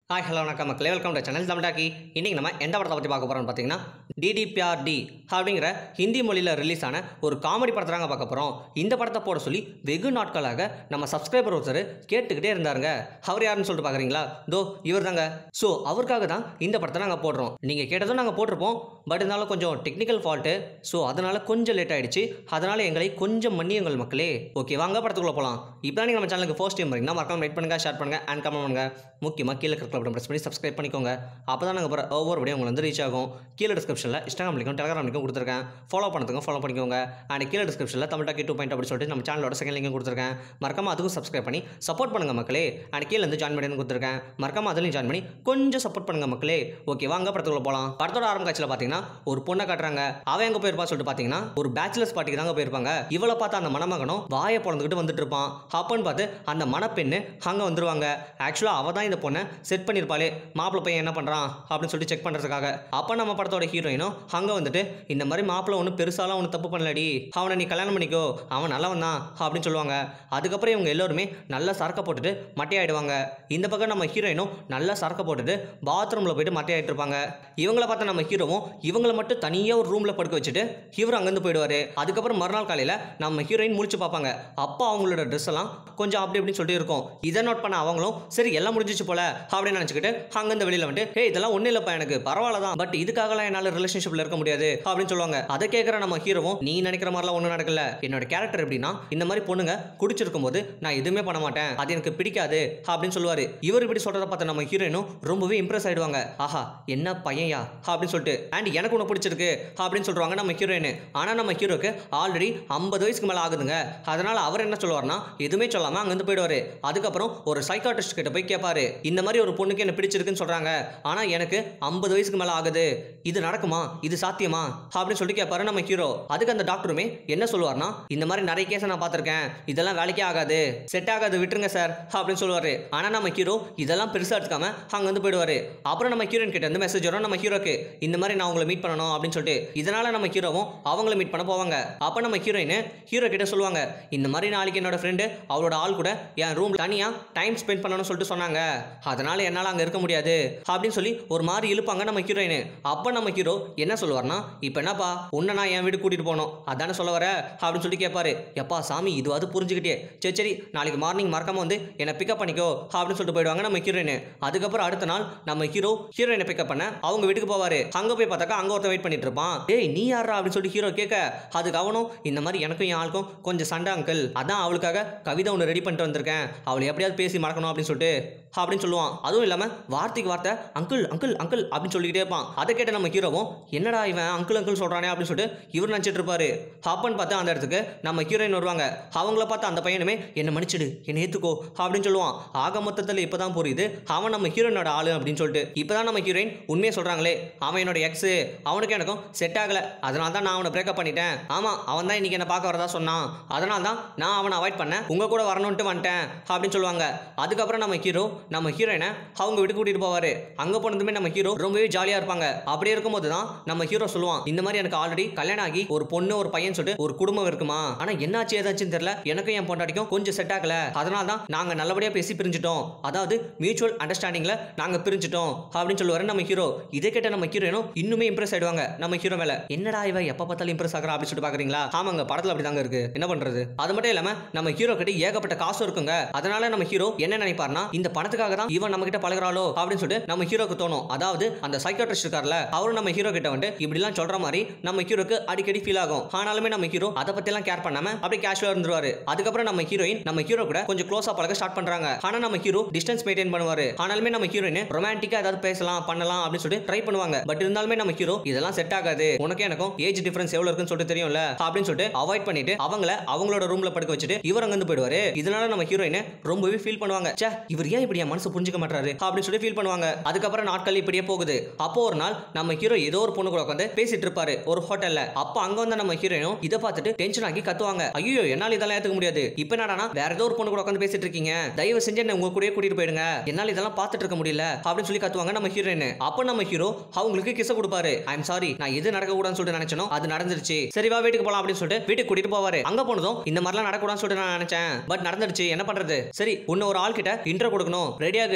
hi hello வணக்கம் மக்களே welcome to channel தமிழாக்கி இன்றைக்கி நம்ம எந்த படத்தை பற்றி பார்க்க போகிறோம்னு பார்த்தீங்கன்னா டிடிபிஆர்டி அப்படிங்கிற ஹிந்தி மொழியில் ரிலீஸ் ஆன ஒரு காமெடி படத்தை தாங்க பார்க்க போகிறோம் இந்த படத்தை போட சொல்லி வெகு நாட்களாக நம்ம சப்ஸ்கிரைபர் ஒருத்தர் கேட்டுக்கிட்டே இருந்தாருங்க அவர் யாருன்னு சொல்லிட்டு பார்க்குறீங்களா தோ இவர் தாங்க ஸோ அவருக்காக தான் இந்த படத்தை நாங்கள் போடுறோம் நீங்கள் கேட்டதும் நாங்கள் போட்டிருப்போம் பட் இருந்தாலும் கொஞ்சம் டெக்னிக்கல் ஃபால்ட்டு ஸோ அதனால் கொஞ்சம் லேட் ஆயிடுச்சு அதனால் எங்களை கொஞ்சம் மன்னியுங்கள் மக்களே ஓகே வாங்க படத்துக்குள்ளே போகலாம் இப்போ நீங்கள் நம்ம சேனலுக்கு ஃபர்ஸ்ட் டைம் வரீங்கன்னா மறக்காம லைக் பண்ணுங்கள் ஷேர் பண்ணுங்கள் அண்ட் கமெண்ட் பண்ணுங்கள் முக்கியமாக கீழே இருக்கிற பட்டன் ப்ரெஸ் பண்ணி சப்ஸ்கிரைப் பண்ணிக்கோங்க அப்போ தான் நாங்கள் போகிற ஒவ்வொரு வீடியோ உங்களுக்கு வந்து ரீச் ஆகும் கீழே டிஸ்கிரிப்ஷனில் இன்ஸ்டாகிராம் லிங்க்கும் டெலிகிராம் லிங்க்கும் கொடுத்துருக்கேன் ஃபாலோ பண்ணதுக்கும் ஃபாலோ பண்ணிக்கோங்க அண்ட் கீழே டிஸ்கிரிப்ஷனில் தமிழ் டாக்கி டூ பாயிண்ட் அப்படி சொல்லிட்டு நம்ம சேனலோட செகண்ட் லிங்கும் கொடுத்துருக்கேன் மறக்காம அதுக்கும் சப்ஸ்கிரைப் பண்ணி சப்போர்ட் பண்ணுங்க மக்களே அண்ட் கீழே இருந்து ஜாயின் பண்ணி கொடுத்துருக்கேன் மறக்காம அதுலையும் ஜாயின் பண்ணி கொஞ்சம் சப்போர்ட் பண்ணுங்க மக்களே ஓகே வாங்க படத்துக்குள்ள போகலாம் படத்தோட ஆரம்ப காட்சியில் பார்த்தீங்கன்னா ஒரு பொண்ணை காட்டுறாங்க அவன் எங்கே போயிருப்பா சொல்லிட்டு பார்த்தீங்கன்னா ஒரு பேச்சுலர்ஸ் பார்ட்டிக்கு தாங்க போயிருப்பாங்க இவளை பார்த்து அந்த மணமகனும் வாயை பிறந்துக்கிட்டு வந்துட்டு இருப்பான் அப்பன்னு பார்த்து அந்த மணப்பெண்ணு அங்கே வந்துருவாங்க ஆக்சுவலாக அவள் தான் இந்த பொண்ணை செட் பண்ணியிருப்பாளே மாப்பிள்ளை பையன் என்ன பண்ணுறான் அப்படின்னு சொல்லிட்டு செக் பண்ணுறதுக்காக அப்போ நம்ம படத்தோட ஹீரோயினும் அங்கே வந்துட்டு இந்த மாதிரி மாப்பிள்ளை ஒன்றும் பெருசாலாம் ஒன்றும் தப்பு பண்ணலடி அவனை நீ கல்யாணம் பண்ணிக்கோ அவன் நல்லவன் தான் அப்படின்னு சொல்லுவாங்க அதுக்கப்புறம் இவங்க எல்லோருமே நல்லா சரக்க போட்டுட்டு மட்டையாயிடுவாங்க இந்த பக்கம் நம்ம ஹீரோயினும் நல்லா சரக்க போட்டுட்டு பாத்ரூமில் போயிட்டு மட்டையாயிட்டு இருப்பாங்க இவங்கள பார்த்த நம்ம ஹீரோவும் இவங்கள மட்டும் தனியாக ஒரு ரூமில் படுக்க வச்சுட்டு இவர் அங்கேருந்து போயிடுவார் அதுக்கப்புறம் மறுநாள் காலையில் நம்ம ஹீரோயின் முடிச்சு பார்ப்பாங்க அப்போ அவங்களோட ட்ரெஸ் எல்லாம் கொஞ்சம் அப்படி இப்படின்னு சொல்லிட்டு இருக்கும் இதை நோட் பண்ண அவங்களும் சரி எல்லாம் முடிஞ்சிச்சு போல அப்படின்னு நினச்சிக்கிட்டு அங்கேருந்து வெளியில் வந்துட்டு ஹே இதெல்லாம் ஒன்றும் இல்லைப்பா எனக்கு பரவாயில்ல தான் பட் இதுக்காகலாம் என்னால் ரிலேஷன்ஷிப்பில் இருக்க முடியாது அப்படின்னு சொல்லுவாங்க அதை கேட்குற நம்ம ஹீரோவும் நீ நினைக்கிற மாதிரிலாம் ஒன்றும் நடக்கல என்னோட கேரக்டர் எப்படின்னா இந்த மாதிரி பொண்ணுங்க குடிச்சிருக்கும் போது நான் எதுவுமே பண்ண மாட்டேன் அது எனக்கு பிடிக்காது அப்படின்னு சொல்லுவாரு இவர் இப்படி சொல்றத பார்த்த நம்ம ஹீரோயினும் ரொம்பவே இம்ப்ரெஸ் ஆயிடுவாங்க ஆஹா என்ன பையன்யா அப்படின்னு சொல்லிட்டு அண்ட் எனக்கு ஒன்று பிடிச்சிருக்கு அப்படின்னு சொல்றாங்க நம்ம ஹீரோயின் ஆனா நம்ம ஹீரோக்கு ஆல்ரெடி ஐம்பது வயசுக்கு மேலே ஆகுதுங்க அதனால அவர் என்ன சொல்லுவார்னா எதுவுமே சொல்லாம அங்கேருந்து போயிடுவாரு அதுக்கப்புறம் ஒரு சைக்காட்ரிஸ்ட் கிட்ட போய் கேட்பாரு இந்த மாதிரி ஒரு பொண்ணுக்கு என்ன பிடிச்சிருக்குன்னு சொல்றாங்க ஆனா எனக்கு ஐம்பது வயசுக்கு மேலே ஆகுது இது நடக்குமா இது சாத்தியமா அப்படின்னு சொல்லிட்டு கேட்பாரு நம்ம ஹீரோ அதுக்கு அந்த டாக்டருமே என்ன சொல்லுவார்னா இந்த மாதிரி நிறைய கேஸை நான் பார்த்துருக்கேன் இதெல்லாம் வேலைக்கே ஆகாது செட் ஆகாது விட்டுருங்க சார் அப்படின்னு சொல்லுவாரு ஆனா நம்ம ஹீரோ இதெல்லாம் பெருசா எடுத்துக்காம அங்க வந்து போயிடுவாரு அப்புறம் நம்ம ஹீரோயின் கிட்ட இருந்து மெசேஜ் வரும் நம்ம ஹீரோக்கு இந்த மாதிரி நான் உங்களை மீட் பண்ணணும் அப்படின்னு சொல்லிட்டு இதனால நம்ம ஹீரோவும் அவங்கள மீட் பண்ண போவாங்க அப்ப நம்ம ஹீரோயின் ஹீரோ கிட்ட சொல்லுவாங்க இந்த மாதிரி நாளைக்கு என்னோட ஃப்ரெண்டு அவளோட ஆள் கூட என் ரூம் தனியா டைம் ஸ்பெண்ட் பண்ணணும்னு சொல்லிட்டு சொன்னாங்க அதனால என்னால் அங்கே இருக்க முடியாது அப்படின்னு சொல்லி ஒரு மாதிரி இழுப்பாங்க நம்ம ஹீரோயின் அப்போ நம்ம ஹீரோ என்ன சொல்லுவார்னா இப்போ என்னப்பா உன்னை நான் என் வீடு கூட்டிட்டு போனோம் அதானே சொல்ல வர அப்படின்னு சொல்லி கேட்பாரு எப்பா சாமி இதுவாது புரிஞ்சுக்கிட்டே சரி சரி நாளைக்கு மார்னிங் மறக்காம வந்து என்னை பிக்கப் பண்ணிக்கோ அப்படின்னு சொல்லிட்டு போயிடுவாங்க நம்ம ஹீரோயின் அதுக்கப்புறம் அடுத்த நாள் நம்ம ஹீரோ ஹீரோயினை பிக்கப் பண்ண அவங்க வீட்டுக்கு போவாரு அங்க போய் பார்த்தாக்கா அங்க ஒருத்தன் வெயிட் பண்ணிட்டு இருப்பான் ஏய் நீ யாரா அப்படின்னு சொல்லி ஹீரோ கேட்க அதுக்கு அவனும் இந்த மாதிரி எனக்கும் என் ஆளுக்கும் கொஞ்சம் சண்டை அங்கிள் அதான் அவளுக்காக கவிதை ஒன்று ரெடி பண்ணிட்டு வந்திருக்கேன் அவளை எப்படியாவது பேசி மறக்கணும் அப்படின்னு சொல்லிட்டு அப்படின்னு சொல்லுவான் அதுவும் இல்லாமல் வார்த்தைக்கு வார்த்தை அங்கிள் அங்கிள் அங்கிள் அப்படின்னு சொல்லிக்கிட்டே இருப்பான் அதை கேட்ட நம்ம ஹீரோவும் என்னடா இவன் அங்கிள் அங்கிள் சொல்கிறானே அப்படின்னு சொல்லிட்டு இவர் நினச்சிட்டு இருப்பாரு அப்பன்னு பார்த்து அந்த இடத்துக்கு நம்ம ஹீரோயின் வருவாங்க அவங்கள பார்த்து அந்த பையனுமே என்னை மன்னிச்சிடு என்னை ஏற்றுக்கோ அப்படின்னு சொல்லுவான் ஆக மொத்தத்தில் இப்போ தான் புரியுது அவன் நம்ம ஹீரோயினோட ஆளு அப்படின்னு சொல்லிட்டு இப்போ தான் நம்ம ஹீரோயின் உண்மையை சொல்கிறாங்களே அவன் என்னோட எக்ஸு அவனுக்கு எனக்கும் செட் ஆகலை அதனால தான் நான் அவனை பிரேக்கப் பண்ணிட்டேன் ஆமாம் அவன் தான் இன்னைக்கு என்னை பார்க்க வரதா சொன்னான் அதனால தான் நான் அவனை அவாய்ட் பண்ணேன் உங்கள் கூட வரணுன்ட்டு வந்துட்டேன் அப்படின்னு சொல்லுவாங்க அதுக்கப்புறம் நம்ம ஹீரோ நம்ம ஹீரோயினை அவங்க வீட்டுக்கு கூட்டிட்டு போவாரு அங்க போனதுமே நம்ம ஹீரோ ரொம்பவே ஜாலியா இருப்பாங்க அப்படி இருக்கும்போது தான் நம்ம ஹீரோ சொல்லுவான் இந்த மாதிரி எனக்கு ஆல்ரெடி கல்யாணம் ஆகி ஒரு பொண்ணு ஒரு பையன் சொல்லிட்டு ஒரு குடும்பம் இருக்குமா ஆனா என்னாச்சு ஏதாச்சுன்னு தெரியல எனக்கும் என் பொண்டாட்டிக்கும் கொஞ்சம் செட் ஆகல அதனால தான் நாங்க நல்லபடியா பேசி பிரிஞ்சிட்டோம் அதாவது மியூச்சுவல் அண்டர்ஸ்டாண்டிங்ல நாங்க பிரிஞ்சிட்டோம் அப்படின்னு சொல்லுவாரு நம்ம ஹீரோ இதை கேட்ட நம்ம ஹீரோயினும் இன்னுமே இம்ப்ரெஸ் ஆயிடுவாங்க நம்ம ஹீரோ மேல என்னடா இவ எப்ப பார்த்தாலும் இம்ப்ரெஸ் ஆகிறா அப்படின்னு சொல்லிட்டு பாக்குறீங்களா ஆமாங்க படத்துல அப்படி தாங்க இருக்கு என்ன பண்றது அது மட்டும் இல்லாம நம்ம ஹீரோ கிட்ட ஏகப்பட்ட காசு இருக்குங்க அதனால நம்ம ஹீரோ என்ன நினைப்பார்னா இந்த பணத்துக்காக தான் இவன் நம்ம கிட்ட பழகுறாளோ அப்படின்னு சொல்லிட்டு நம்ம ஹீரோக்கு தோணும் அதாவது அந்த சைக்காட்ரிஸ்ட் இருக்கார்ல அவரும் நம்ம ஹீரோ கிட்ட வந்து இப்படிலாம் சொல்ற மாதிரி நம்ம ஹீரோக்கு அடிக்கடி ஃபீல் ஆகும் ஆனாலுமே நம்ம ஹீரோ அதை பத்தி எல்லாம் கேர் பண்ணாம அப்படியே கேஷுவலா இருந்துருவாரு அதுக்கப்புறம் நம்ம ஹீரோயின் நம்ம ஹீரோ கூட கொஞ்சம் க்ளோஸா பழக ஸ்டார்ட் பண்றாங்க ஆனா நம்ம ஹீரோ டிஸ்டன்ஸ் மெயின்டைன் பண்ணுவாரு ஆனாலுமே நம்ம ஹீரோயின் ரொமான்டிக்கா ஏதாவது பேசலாம் பண்ணலாம் அப்படின்னு சொல்லிட்டு ட்ரை பண்ணுவாங்க பட் இருந்தாலுமே நம்ம ஹீரோ இதெல்லாம் செட் ஆகாது உனக்கு எனக்கும் ஏஜ் டிஃபரன்ஸ் எவ்வளவு இருக்குன்னு சொல்லிட்டு தெரியும்ல அப்படின்னு சொல்லிட்டு அவாய்ட் பண்ணிட்டு அவங்கள அவங்களோட ரூம்ல படுக்க வச்சுட்டு இவர் அங்க இருந்து போயிடுவாரு இதனால நம்ம ஹீரோயின் ரொம்பவே ஃபீல் பண்ணுவாங்க ச்சே இவர் ஏன் இப்படி என் மனசு புரிஞ்சுக்க மாட்டாரு அப்படின்னு சொல்லி ஃபீல் பண்ணுவாங்க அதுக்கப்புறம் நாட்கள் இப்படியே போகுது அப்போ ஒரு நாள் நம்ம ஹீரோ ஏதோ ஒரு பொண்ணு கூட உட்காந்து பேசிட்டு இருப்பாரு ஒரு ஹோட்டல்ல அப்போ அங்க வந்த நம்ம ஹீரோயினும் இதை பார்த்துட்டு டென்ஷன் ஆகி கத்துவாங்க ஐயோ என்னால இதெல்லாம் ஏத்துக்க முடியாது இப்போ என்னடானா வேற ஏதோ ஒரு பொண்ணு கூட உட்காந்து பேசிட்டு இருக்கீங்க தயவு செஞ்சு என்ன உங்க கூடயே கூட்டிட்டு போயிடுங்க என்னால இதெல்லாம் பார்த்துட்டு இருக்க முடியல அப்படின்னு சொல்லி கத்துவாங்க நம்ம ஹீரோயின் அப்போ நம்ம ஹீரோ அவங்களுக்கு கிச கொடுப்பாரு ஐம் சாரி நான் எது நடக்க கூடாதுன்னு சொல்லிட்டு நினைச்சனோ அது நடந்துருச்சு சரி வா வீட்டுக்கு போலாம் அப்படின்னு சொல்லிட்டு வீட்டுக்கு கூட்டிட்டு போவாரு அங்க போனதும் இந்த மாதிரிலாம் நடக்கூடாதுன்னு சொல்லிட்டு நான் நினைச்சேன் பட் நடந்துருச்சு என்ன பண்றது சரி உன்ன ஒரு ஆள் கிட்ட இன்ட்ரோ கொடுக்கணும் ரெடியாகு அப்படின்னு சொல்லுவாரு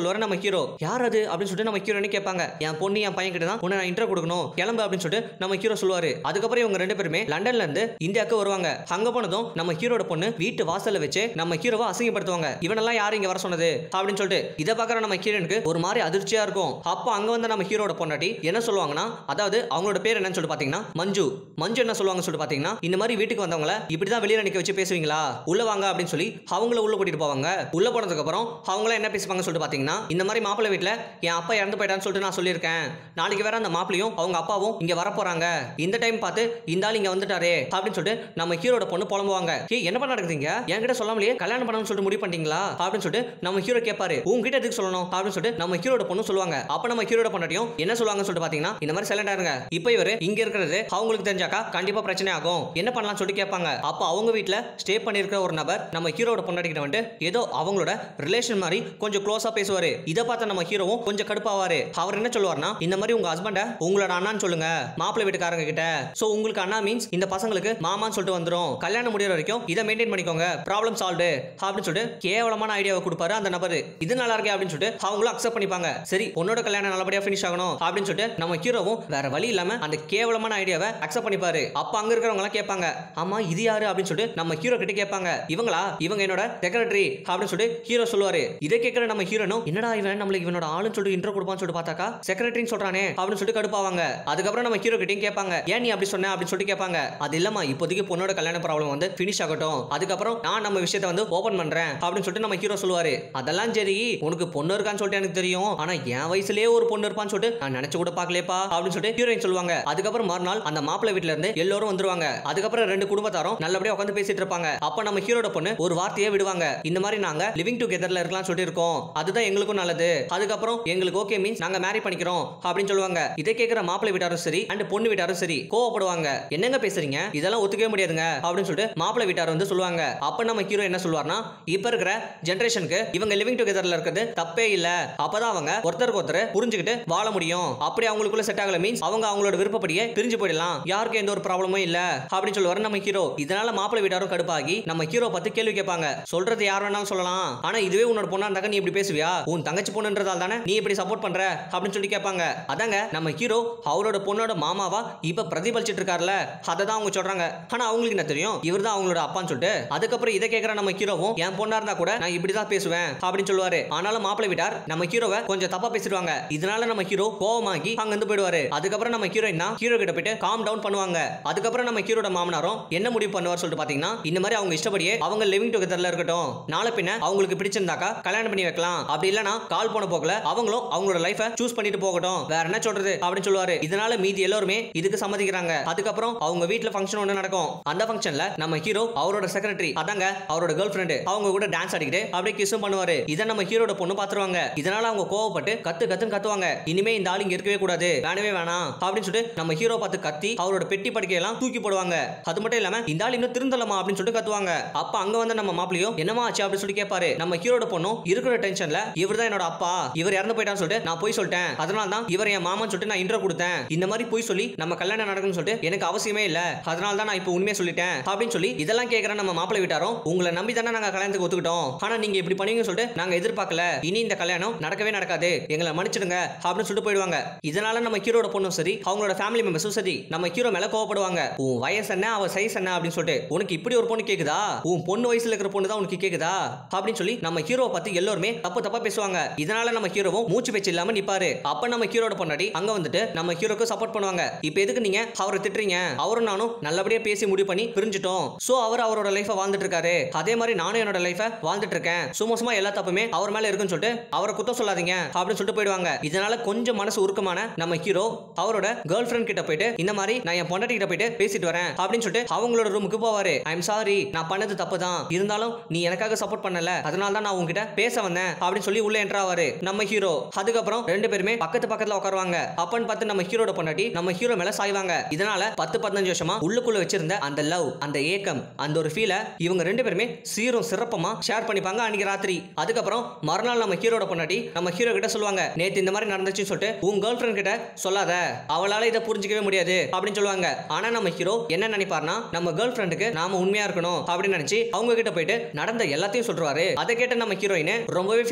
சொல்லுவாரு நம்ம ஹீரோ யார் அது அப்படின்னு சொல்லிட்டு நம்ம ஹீரோனே கேட்பாங்க என் பொண்ணு என் பையன் கிட்ட தான் உன்னை நான் இன்ட்ரோ கொடுக்கணும் கிளம்பு அப்படின்னு சொல்லிட்டு நம்ம ஹீரோ சொல்லுவாரு அதுக்கப்புறம் இவங்க ரெண்டு பேருமே லண்டன்ல இருந்து இந்தியாவுக்கு வருவாங்க அங்க போனதும் நம்ம ஹீரோட பொண்ணு வீட்டு வாசல்ல வச்சு நம்ம ஹீரோவை அசிங்கப்படுத்துவாங்க இவனெல்லாம் யாரு இங்க வர சொன்னது அப்படின்னு சொல்லிட்டு இதை பார்க்குற நம்ம ஹீரோனுக்கு ஒரு மாதிரி அதிர்ச்சியா இருக்கும் அப்போ அங்க வந்து நம்ம ஹீரோட பொண்டாட்டி என்ன சொல்லுவாங்கன்னா அதாவது அவங்களோட பேர் என்னன்னு சொல்லிட்டு பாத்தீங்கன்னா மஞ்சு மஞ்சு என்ன சொல்லுவாங்க சொல்லிட்டு பாத்தீங்கன்னா இந்த மாதிரி வீட்டுக்கு வந்தவங்கள இப்படிதான் வெளியில நிக்க வச்சு பேசுவீங்களா உள்ள வாங்க அப்படின்னு சொல்லி அவங்கள உள்ள கூட்டிட்டு போவாங்க உள்ள போனதுக்கு அப்புறம் அவங்கள என்ன பேசுவாங்க சொல்லிட்டு பாத்தீங்கன்னா இந்த மாதிரி மாப்பிள்ளை வீட்டுல என் அப்பா இறந்து போயிட்டான்னு சொல்லிட்டு நான் சொல்லியிருக்கேன் நாளைக்கு வேற அந்த மாப்பிளையும் அவங்க அப்பாவும் இங்க வர போறாங்க இந்த டைம் பார்த்து இந்த ஆள் இங்க வந்துட்டாரே அப்படின்னு சொல்லிட்டு நம்ம ஹீரோட பொண்ணு புலம்புவாங்க ஏய் என்ன பண்ண நடக்குதுங்க என்கிட்ட சொல்லாமலே கல்யாணம் பண்ணணும்னு சொல்லிட்டு முடிவு பண்ணிட்டீங்களா அப்படின்னு சொல்லிட்டு நம்ம ஹீரோ கேட்பாரு உங்ககிட்ட எதுக்கு சொல்லணும் அப்படின்னு சொல்லிட்டு நம்ம ஹீரோட பொண்ணு சொல்லுவாங்க அப்ப நம்ம ஹீரோட பொண்ணாட்டியும் என்ன சொல்லுவாங்கன்னு சொல்லிட்டு பாத்தீங்கன்னா இந்த மாதிரி சைலண்டா இருங்க இப்போ இவரு இங்க இருக்கிறது அவங்களுக்கு தெரிஞ்சாக்கா கண்டிப்பா பிரச்சனை ஆகும் என்ன பண்ணலாம் சொல்லிட்டு கேட்பாங்க அப்போ அவங்க வீட்ல ஸ்டே பண்ணியிருக்கிற ஒரு நபர் நம்ம ஹீரோட பொண்டாட்டிக்கிட்ட வந்துட்டு ஏதோ அவங்களோட ரிலேஷன் மாதிரி கொஞ்சம் க்ளோஸா பேசுவாரு இதை பார்த்த நம்ம ஹீரோவும் கொஞ்சம் கடுப்பாவாரு அவர் என்ன சொல்லுவார்னா இந்த மாதிரி உங்க ஹஸ்பண்ட உங்களோட அண்ணான்னு சொல்லுங்க மாப்பிள்ளை வீட்டுக்காரங்க கிட்ட சோ உங்களுக்கு அண்ணா மீன்ஸ் இந்த பசங்களுக்கு மாமான்னு சொல்லிட்டு வந்துரும் கல்யாணம் முடியற வரைக்கும் இதை மெயின்டைன் பண்ணிக்கோங்க ப்ராப்ளம் சால்வ்டு அப்படின்னு சொல்லிட்டு கேவலமான ஐடியாவை கொடுப்பாரு அந்த நபர் இது நல்லா இருக்கே அப்படின்னு சொல்லிட்டு அவங்களும் அக்செப்ட் பண்ணிப்பாங்க சரி பொண்ணோட கல்யாணம் நல்லபடியா ஃபினிஷ் ஆகணும் அப்படின்னு சொல்லிட்டு நம்ம ஹீரோவும் வேற வழி இல்லாம அந்த கேவலமான ஐடியாவை அக்செப்ட் பண்ணிப்பாரு அப்ப அங்க இருக்கிறவங்க எல்லாம் கேட்பாங்க ஆமா இது யாரு அப்படின்னு சொல்லிட்டு நம்ம ஹீரோ கிட்ட கேட்பாங்க இவங்களா இவங்க என்னோட செக்ரட்டரி அப்படின்னு சொல்லிட்டு ஹீரோ சொல்லுவாரு இதை கேட்கிற நம்ம ஹீரோனும் என்னடா இவன் நம்மளுக்கு இவனோட ஆளுன்னு சொல்லிட்டு இன்ட்ரோ கொடுப்பான்னு சொல்லிட்டு பார்த்தாக்கா செக்ரட்டரின்னு சொல்றானே அப்படின்னு சொல்லிட்டு கடுப்பாவாங்க அதுக்கப்புறம் நம்ம ஹீரோ கிட்டயும் கேட்பாங்க ஏன் நீ அப்படி சொன்ன அப்படின்னு சொல்லிட்டு கேட்பாங்க அது இல்லம்மா இப்போதைக்கு பொண்ணோட கல்யாண ப்ராப்ளம் வந்து ஃபினிஷ் ஆகட்டும் அதுக்கப்புறம் நான் நம்ம விஷயத்தை வந்து ஓபன் பண்றேன் அப்படின்னு சொல்லிட்டு நம்ம ஹீரோ சொல்லுவாரு அதெல்லாம் சரி உனக்கு பொண்ணு இருக்கான்னு சொல்லிட்டு எனக்கு தெரியும் ஆனா என் வயசுலயே ஒரு பொண்ணு இருப்பான்னு சொல்லிட்டு நான் நினைச்சு கூட பார்க்கலேப்பா அப்படின்னு சொல்லிட்டு ஹீரோயின் சொல்லுவாங்க அதுக்கப்புறம் மறுநாள் அந்த மாப்பிள்ளை வீட்ல இருந்து எல்லாரும் வந்துருவாங்க அதுக்கப்புறம் ரெண்டு குடும்பத்தாரும் நல்லபடியா உட்காந்து பேசிட்டு இருப்பாங்க அப்ப நம்ம ஹீரோட பொண்ணு ஒரு வார்த்தையே விடுவாங்க இந்த மாதிரி நாங்க லிவிங் டுகெதர்ல இருக்கலாம் சொல்லிட்டு இருக்கோம் அதுதான் எங்களுக்கும் நல்லது அதுக்கப்புறம் எங்களுக்கு ஓகே மீன்ஸ் நாங்க மேரி பண்ணிக்கிறோம் அப்படின்னு சொல்லுவாங்க இதை கேட்கிற மாப்பிள்ளை வீட்டாரும் சரி அண்ட் பொண்ணு வீட்டாரும் சரி கோவப்படுவாங்க என்னங்க பேசுறீங்க இதெல்லாம் ஒத்துக்கவே முடியாதுங்க அப்படின்னு சொல்லிட்டு மாப்பிள்ளை வீட்டார் வந்து சொல்லுவாங்க அப்ப நம்ம ஹீரோ என்ன சொல்லுவார்னா இப்ப இருக்கிற ஜென்ரேஷனுக்கு இவங்க லிவிங் டுகெதர்ல இருக்கிறது தப்பே இல்ல அப்பதான் அவங்க ஒருத்தருக்கு ஒருத்தர் புரிஞ்சுக்கிட்டு வாழ முடியும் அப்படி அவங்களுக்குள்ள செட் ஆகல மீன்ஸ் அவங்க அவங்களோட விருப்பப்படியே பிரிஞ்சு போயிடலாம் யாருக்கும் எந்த ஒரு ப்ராப்ளமும் இல்ல அப்படின்னு சொல்லுவாரு நம்ம ஹீரோ இதனால மாப்பிள்ளை வீட்டாரும் கடுப்பாகி நம்ம ஹீரோ பார்த்து கேள்வி கேட்பாங்க சொல்றது யார் வேணாலும் சொல்லலாம் ஆனா இதுவே உன்னோட பொண்ணா இருந்தாக்க நீ இப்படி பேசுவியா உன் தங்கச்சி பொண்ணுன்றதால தானே நீ இப்படி சப்போர்ட் பண்ற அப்படின்னு சொல்லி கேட்பாங்க அதாங்க நம்ம ஹீரோ அவரோட பொண்ணோட மாமாவா இப்ப பிரதிபலிச்சிட்டு இருக்காருல அதை தான் அவங்க சொல்றாங்க ஆனா அவங்களுக்கு என்ன தெரியும் இவர் தான் அவங்களோட அப்பான்னு சொல்லிட்டு அதுக்கப்புறம் இதை கேட்கிற நம்ம ஹீரோவும் என் பொண்ணா இருந்தா கூட நான் இப்படி தான் பேசுவேன் அப்படின்னு சொல்லுவாரு ஆனாலும் மாப்பிள்ளை விட்டார் நம்ம ஹீரோவை கொஞ்சம் தப்பா பேசிடுவாங்க இதனால நம்ம ஹீரோ கோவமாகி அங்க இருந்து போயிடுவாரு அதுக்கப்புறம் நம்ம ஹீரோயின் ஹீரோ கிட்ட போயிட்டு காம் டவுன் பண்ணுவாங்க அதுக்கப்புறம் நம்ம ஹீரோட மாமனாரும் என்ன முடிவு பண்ணுவார் சொல்லிட்டு பாத்தீங்கன்னா இந்த மாதிரி அவங்க இஷ்டப்படியே அவங்க லிவிங் டுகெதர்ல இருக்கட்டும் நாளை பின்ன அவங்களுக்கு பிடிச்சிருந்தாக்கா கல்யாணம் பண்ணி வைக்கலாம் அப்படி இல்லனா கால் போன போக்கல அவங்களும் அவங்களோட லைஃபை சூஸ் பண்ணிட்டு போகட்டும் வேற என்ன சொல்றது அப்படின்னு சொல்லுவாரு இதனால மீதி எல்லாருமே இதுக்கு சம்மதிக்கிறாங்க அதுக்கப்புறம் அவங்க வீட்ல ஃபங்க்ஷன் ஒன்று நடக்கும் அந்த ஃபங்க்ஷன்ல நம்ம ஹீரோ அவரோட செக்ரட்டரி அதாங்க அவரோட கேர்ள் ஃப்ரெண்டு அவங்க கூட டான்ஸ் ஆடிக்கிட்டு அப்படியே கிஸும் பண்ணுவாரு இதை நம்ம ஹீரோட பொண்ணு பாத்துருவாங்க இதனால அவங்க கோவப்பட்டு கத்து கத்துன்னு கத்துவாங்க இனிமே இந்த ஆள் இங்க இருக்கவே கூடாது வேணவே வேணாம் அப்படின்னு சொல்லிட்டு நம்ம ஹீரோ பார்த்து கத்தி அவரோட பெட்டி படுக்கையெல்லாம் தூக்கி போடுவாங்க அது மட்டும் இல்லாம இந்த ஆள் இன்னும் திருந்தலமா அப்படின்னு சொல்லிட்டு கத்துவாங்க அப்ப அங்க வந்து நம்ம மாப்பிளையும் என்னமா ஆச்சு அப்படின்னு சொல்லி கேட்பாரு நம்ம ஹீரோட பொண்ணும் இருக்கிற டென்ஷன்ல இவர் தான் என்னோட அப்பா இவர் இறந்து போயிட்டான்னு சொல்லிட்டு நான் போய் சொல்லிட்டேன் அதனால தான் இவர் என் மாமான்னு சொல்லிட்டு நான் இன்ட்ரோ கொடுத்தேன் இந்த மாதிரி போய் சொல்லி நம்ம கல்யாணம் நடக்கும்னு சொல்லிட்டு எனக்கு அவசியமே இல்ல அதனால தான் நான் இப்போ உண்மையை சொல்லிட்டேன் அப்படின்னு சொல்லி இதெல்லாம் கேட்கிற நம்ம மாப்பிள்ளை விட்டாரோம் உங்களை நம்பி தானே நாங்க கல்யாணத்துக்கு ஒத்துக்கிட்டோம் ஆனா நீங்க இப்படி பண்ணுவீங்கன்னு சொல்லிட்டு நாங்க எதிர்பார்க்கல இனி இந்த கல்யாணம் நடக்கவே நடக்காது எங்களை மன்னிச்சிடுங்க அப்படின்னு சொல்லிட்டு போயிடுவாங்க இதனால நம்ம ஹீரோட பொண்ணும் சரி அவங்களோட ஃபேமிலி மெம்பர்ஸும் சரி நம்ம ஹீரோ மேல கோவப்படுவாங்க உன் வயசு என்ன அவ சைஸ் என்ன அப்படின்னு சொல்லிட்டு உனக்கு இப்படி ஒரு பொண்ணு கேக்குதா உன் பொண்ணு வயசுல இருக்கிற பொண்ணு தான் உனக்கு கேக்குதா அப்படின்னு சொல்லி நம்ம ஹீரோவை பார்த்து எல்லாருமே தப்பு தப்பா பேசுவாங்க இதனால நம்ம ஹீரோவும் மூச்சு பேச்சு இல்லாம நிப்பாரு அப்ப நம்ம ஹீரோட பொண்ணாடி அங்க வந்துட்டு நம்ம ஹீரோக்கு சப்போர்ட் பண்ணுவாங்க இப்போ எதுக்கு நீங்க அவரை திட்டுறீங்க அவரும் நானும் நல்லபடியா பேசி முடிவு பண்ணி பிரிஞ்சிட்டோம் சோ அவர் அவரோட லைஃபை வாழ்ந்துட்டு இருக்காரு அதே மாதிரி நானும் என்னோட லைஃபை வாழ்ந்துட்டு இருக்கேன் சும்மா சும்மா எல்லா தப்புமே அவர் மேல இருக்குன்னு சொல்லிட்டு அவரை குத்தம் சொல்லாதீங்க அப்படின்னு சொல்லிட்டு போயிடுவாங்க இதனால கொஞ்சம் மனசு உருக்கமான நம்ம ஹீரோ அவரோட கேர்ள் ஃப்ரெண்ட் கிட்ட போயிட்டு இந்த மாதிரி நான் என் பொண்டாட்டி கிட்ட போயிட்டு பேசிட்டு வரேன் அப்படின்னு சொல்லிட்டு அவங்களோட ரூமுக்கு போவாரு ஐ எம் சாரி நான் பண்ணது தப்பு தான் இருந்தாலும் நீ எனக்காக சப்போர்ட் பண்ணல அதனால தான் நான் உங்ககிட்ட பேச வந்தேன் அப்படின்னு சொல்லி உள்ள என்ட்ரு ஆவாரு நம்ம ஹீரோ அதுக்கப்புறம் ரெண்டு பேருமே பக்கத்து பக்கத்துல உட்காருவாங்க அப்பன்னு பார்த்து நம்ம ஹீரோட பொண்டாட்டி நம்ம ஹீரோ மேல சாய்வாங்க இதனால பத்து பதினஞ்சு வருஷமா உள்ளுக்குள்ள வச்சிருந்த அந்த லவ் அந்த ஏக்கம் அந்த ஒரு ஃபீலை இவங்க ரெண்டு பேருமே சீரும் சிறப்பமா ஷேர் பண்ணிப்பாங்க அன்னைக்கு ராத்திரி அதுக்கப்புறம் மறுநாள் நம்ம ஹீரோட பொண்டாட்டி நம்ம ஹீரோ கிட்ட சொல்லுவாங்க நேத்து இந்த மாதிரி நடந்துச்சுன்னு சொல்லிட்டு உன் கேர்ள் ஃப்ரெண்ட் கிட்ட சொல்லாத அவளால இதை புரிஞ்சிக்கவே முடியாது அப்படின்னு சொல்லுவாங்க ஆனா நம்ம ஹீரோ என்ன நினைப்பார்னா நம்ம கேர்ள் ஃப்ரெண்டுக்கு நாம உண்மையா இருக்கணும் அப்படின்னு நினைச்சு அவங்க கிட்ட போயிட்டு நடந்த எல்லாத்தையும் சொல்றாரு அதை கேட்ட நம்ம ஹீரோயின் ரொம்பவே ஃபீல் பண்ணி அழுவாங்க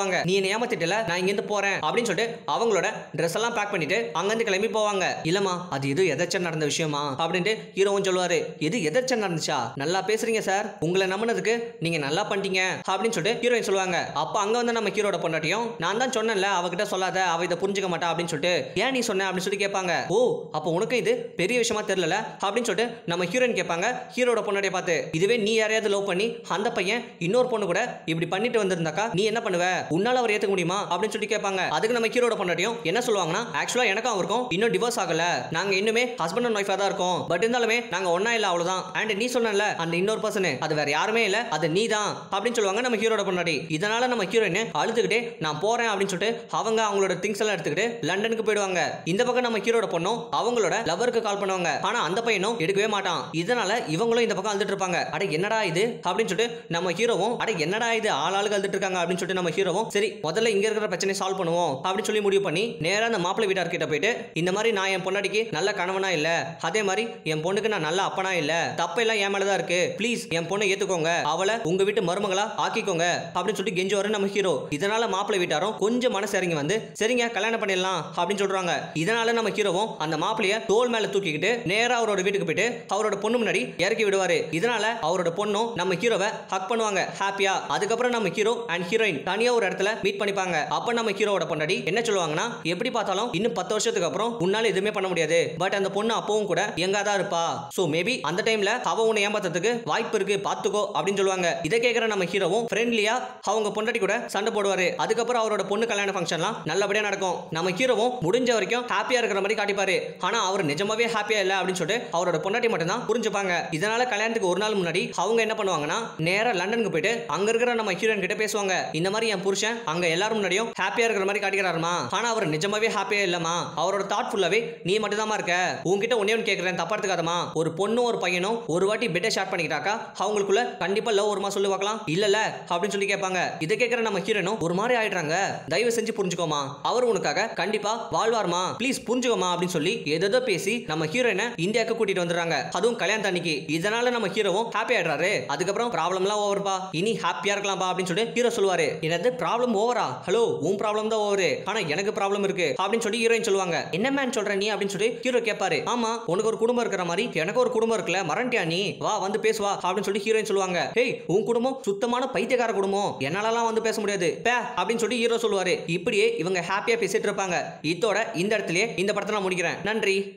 சொல்லுவாங்க நீ என்ன ஏமாத்திட்டல நான் இங்க இருந்து போறேன் அப்படின்னு சொல்லிட்டு அவங்களோட ட்ரெஸ் எல்லாம் பேக் பண்ணிட்டு அங்கிருந்து கிளம்பி போவாங்க இல்லம்மா அது இது எதாச்சும் நடந்த விஷயமா அப்படின்ட்டு ஹீரோவும் சொல்லுவாரு எது எதாச்சும் நடந்துச்சா நல்லா பேசுறீங்க சார் உங்களை நம்பினதுக்கு நீங்க நல்லா பண்ணிட்டீங்க அப்படின்னு சொல்லிட்டு ஹீரோயின் சொல்லுவாங்க அப்ப அங்க வந்து நம்ம ஹீரோட பொண்டாட்டியும் நான் தான் சொன்னேன்ல அவகிட்ட சொல்லாத அவ இதை புரிஞ்சுக்க மாட்டா அப்படின்னு சொல்லிட்டு ஏன் நீ சொன்ன அப்படின்னு சொல்லி கேட்பாங்க ஓ அப்போ உனக்கு இது பெரிய விஷயமா தெரியல அப்படின்னு சொல்லிட்டு நம்ம ஹீரோயின் கேட்பாங்க ஹீரோட பொண்டாட்டியை பார்த்து இதுவே நீ யாரையாவது லவ் பண்ணி அந்த பையன் இன்னொரு பொண்ணு கூட இப்படி பண்ணிட்டு வந்திருந்தாக்கா நீ என்ன பண்ணுவ உன்னால அவர் ஏத்துக்க முடியுமா அப்படின்னு சொல்லி கேட்பாங்க அதுக்கு நம்ம ஹீரோட பொண்டாட்டியும் என்ன சொல்லுவாங்கன்னா ஆக்சுவலா எனக்கும் அவருக்கும் இன்னும் டிவோர்ஸ் ஆகல நாங்க இன்னுமே ஹஸ்பண்ட் அண்ட் ஒய்ஃபா தான் இருக்கோம் பட் இருந்தாலுமே நாங்க ஒண்ணா இல்ல அவ்வளவுதான் அண்ட் நீ சொன்னல அந்த இன்னொரு பர்சன் அது வேற யாருமே இல்ல அது நீ தான் அப்படின்னு சொல்லுவாங்க நம்ம ஹீரோட பொண்டாட்டி இதனால நம்ம ஹீரோயின் அழுதுகிட்டே நான் போறேன் அப்படின்னு சொல்லிட்டு அவங்க அவங்களோட திங்ஸ் எல்லாம் எடுத்துக்கிட்டு லண்டனுக்கு போயிடுவாங்க இந்த பக்கம் நம்ம ஹீரோட பொண்ணும் அவங்களோட லவருக்கு கால் பண்ணுவாங்க ஆனா அந்த பையனும் எடுக்கவே மாட்டான் இதனால இவங்களும் இந்த பக்கம் அழுதுட்டு இருப்பாங்க அட என்னடா இது அப்படின்னு சொல்லிட்டு நம்ம ஹீரோவும் அட என்னடா இது ஆள் ஆளுக்கு அழுதுட்டு இருக்காங்க அப்படின்னு சொல்லிட்டு நம்ம ஹீரோவும் சரி முதல்ல இங்க இருக்கிற பிரச்சனையை சால்வ் பண்ணுவோம் அப்படின்னு சொல்லி முடிவு பண்ணி நேரா அந்த மாப்பிள்ளை வீட்டார் கிட்ட போயிட்டு இந்த மாதிரி நான் என் பொண்டாட்டிக்கு நல்ல கணவனா இல்ல அதே மாதிரி என் பொண்ணுக்கு நான் நல்ல அப்பனா இல்ல தப்பெல்லாம் என் மேலதான் இருக்கு ப்ளீஸ் என் பொண்ணை ஏத்துக்கோங்க அவளை உங்க வீட்டு மருமகளா ஆக்கிக்கோங்க அப்படின்னு சொல்லி கெஞ்சுவாரு நம்ம ஹீரோ இதனால மாப்பிள்ளை வீட்டாரும் கொஞ்சம் மனசு இறங்கி வந்து சரிங்க கல்யாணம் பண்ணிடலாம் அப்படின்னு சொல்றாங்க இதனால நம்ம ஹீரோவும் அந்த மாப்பிளைய தோல் மேல தூக்கிக்கிட்டு நேரா அவரோட வீட்டுக்கு போயிட்டு அவரோட பொண்ணு முன்னாடி இறக்கி விடுவாரு இதனால அவரோட பொண்ணும் நம்ம ஹீரோவை ஹக் பண்ணுவாங்க ஹாப்பியா அதுக்கப்புறம் நம்ம ஹீரோ அண்ட் ஹீரோயின் தனியா ஒரு இடத்துல மீட் பண்ணிப்பாங்க அப்ப நம்ம ஹீரோவோட பொண்டாடி என்ன சொல்லுவாங்கன்னா எப்படி பார்த்தாலும் இன்னும் பத்து வருஷத்துக்கு அப்புறம் உன்னால எதுவுமே பண்ண முடியாது பட் அந்த பொண்ணு அப்பவும் கூட எங்க தான் இருப்பா சோ மேபி அந்த டைம்ல அவ உன்னை ஏமாத்துறதுக்கு வாய்ப்பு இருக்கு பாத்துக்கோ அப்படின்னு சொல்லுவாங்க இதை கேட்கிற நம்ம ஹீரோவும் ஃப்ரெண்ட்லியா அவங்க பொண்டாட்டி கூட சண்டை போடுவாரு அதுக்கப்புறம் அவரோட பொண்ணு கல்யாண ஃபங்க்ஷன்லாம் நல்லபடியா நடக்கும் நம்ம ஹீரோவும் முடிஞ்ச வரைக்கும் ஹாப்பியா இருக்கிற மாதிரி காட்டிப்பாரு ஆனா அவர் நிஜமாவே ஹாப்பியா இல்ல அப்படின்னு சொல்லிட்டு அவரோட பொண்டாட்டி மட்டும் தான் புரிஞ்சுப்பாங்க இதனால கல்யாணத்துக்கு ஒரு நாள் முன்னாடி அவங்க என்ன பண்ணுவாங்கன்னா நேரா லண்டனுக்கு போயிட்டு அங்க இருக்கிற நம்ம ஹீரோயின் கிட்ட பேசுவாங்க இந்த மாதிரி என் புருஷன் அங்க எல்லாரும் முன்னாடியும் ஹாப்பியா இருக்கிற மாதிரி காட்டிக்கிறாருமா ஆனா அவர் நிஜமாவே ஹாப்பியா இல்லமா அவரோட தாட் ஃபுல்லாவே நீ மட்டும் தான் இருக்க உன்கிட்ட ஒன்னே ஒன்று கேட்கறேன் தப்பா எடுத்துக்காதமா ஒரு பொண்ணும் ஒரு பையனும் ஒரு வாட்டி பெட்டை ஷேர் பண்ணிக்கிட்டாக்கா அவங்களுக்குள்ள கண்டிப்பா லவ் வருமா சொல்லி பார்க்கலாம் இல்லல அப்படின்னு சொல்லி கேட்பாங்க இதை கேட்கிற நம்ம ஹீரோனும் ஒரு மாதிரி ஆயிடுறாங்க தயவு செஞ்சு புரிஞ்சுக்கோமா அவர் உனக்காக கண்டிப்பா வாழ்வார்மா ப்ளீஸ் புரிஞ்சுக்கோமா அப்படின்னு சொல்லி ஏதோ பேசி நம்ம ஹீரோயினை இந்தியாவுக்கு கூட்டிட்டு வந்துடுறாங்க அதுவும் கல்யாணம் அன்னைக்கு இதனால நம்ம ஹீரோவும் ஹாப்பி ஆயிடுறாரு அதுக்கப்புறம் ப்ராப்ளம்லாம் ஓவர்ப்பா இனி ஹாப்பியா இருக்கலாம்ப்பா அப்படின்னு சொல்லி ஹீரோ சொல்லுவாரு என்னது ப்ராப்ளம் ஓவரா ஹலோ உன் ப்ராப்ளம் தான் ஓவரு ஆனா எனக்கு ப்ராப்ளம் இருக்கு அப்படின்னு சொல்லி ஹீரோயின் சொல்லுவாங்க என்ன மேன் சொல்ற நீ அப்படின்னு சொல்லி ஹீரோ கேட்பாரு ஆமா உனக்கு ஒரு குடும்பம் இருக்கிற மாதிரி எனக்கு ஒரு குடும்பம் இருக்குல்ல மறண்டியா நீ வா வந்து பேசுவா அப்படின்னு சொல்லி ஹீரோயின் சொல்லுவாங்க ஹேய் உன் குடும்பம் சுத்தமான பைத்தியக்கார குடும்பம் என்னாலலாம் வந்து பேச முடியாது பே அப்படின்னு சொல்லி ஹீரோ சொல்லுவாரு இப்படியே இவங்க ஹாப்பியா பேசிட்டு இருப்பாங்க இதோட இந்த இடத்துலயே இந்த படத்தை நான் முடிக்கிறேன் நன்றி